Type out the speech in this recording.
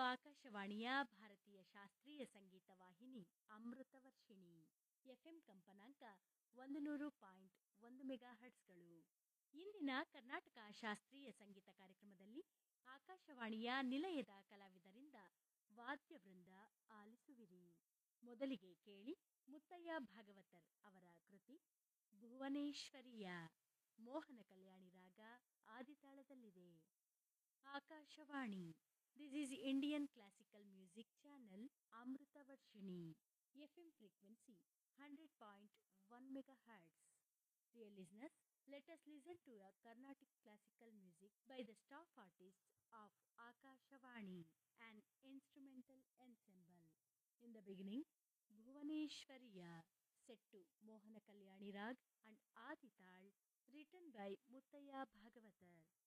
ಆಕಾಶವಾಣಿಯ ಭಾರತೀಯ ಶಾಸ್ತ್ರೀಯ ಸಂಗೀತ ವಾಹಿನಿ ಅಮೃತವರ್ಷಿಣಿ ಎಫ್ಎಂ ಕಂಪನಾಂಕ ಒಂದು ನೂರು ಪಾಯಿಂಟ್ ಒಂದು ಮೆಗಾ ಹರ್ಟ್ಸ್ಗಳು ಇಂದಿನ ಕರ್ನಾಟಕ ಶಾಸ್ತ್ರೀಯ ಸಂಗೀತ ಕಾರ್ಯಕ್ರಮದಲ್ಲಿ ಆಕಾಶವಾಣಿಯ ನಿಲಯದ ಕಲಾವಿದರಿಂದ ವಾದ್ಯವೃಂದ ಆಲಿಸುವಿರಿ ಮೊದಲಿಗೆ ಕೇಳಿ ಮುತ್ತಯ್ಯ ಭಾಗವತರ್ ಅವರ ಕೃತಿ ಭುವನೇಶ್ವರಿಯ ಮೋಹನ ಕಲ್ಯಾಣಿ ರಾಗ ಆದಿತಾಳದಲ್ಲಿದೆ Akashvani this is Indian classical music channel Amruthavarshini FM frequency hundred point one megahertz Dear listeners, let us listen to a Carnatic classical music by the staff artists of Akashavani, an instrumental ensemble. In the beginning, Bhuvaneshwariya, set to Mohana Kalyani Rag and Adital, written by Muttaya Bhagavatar.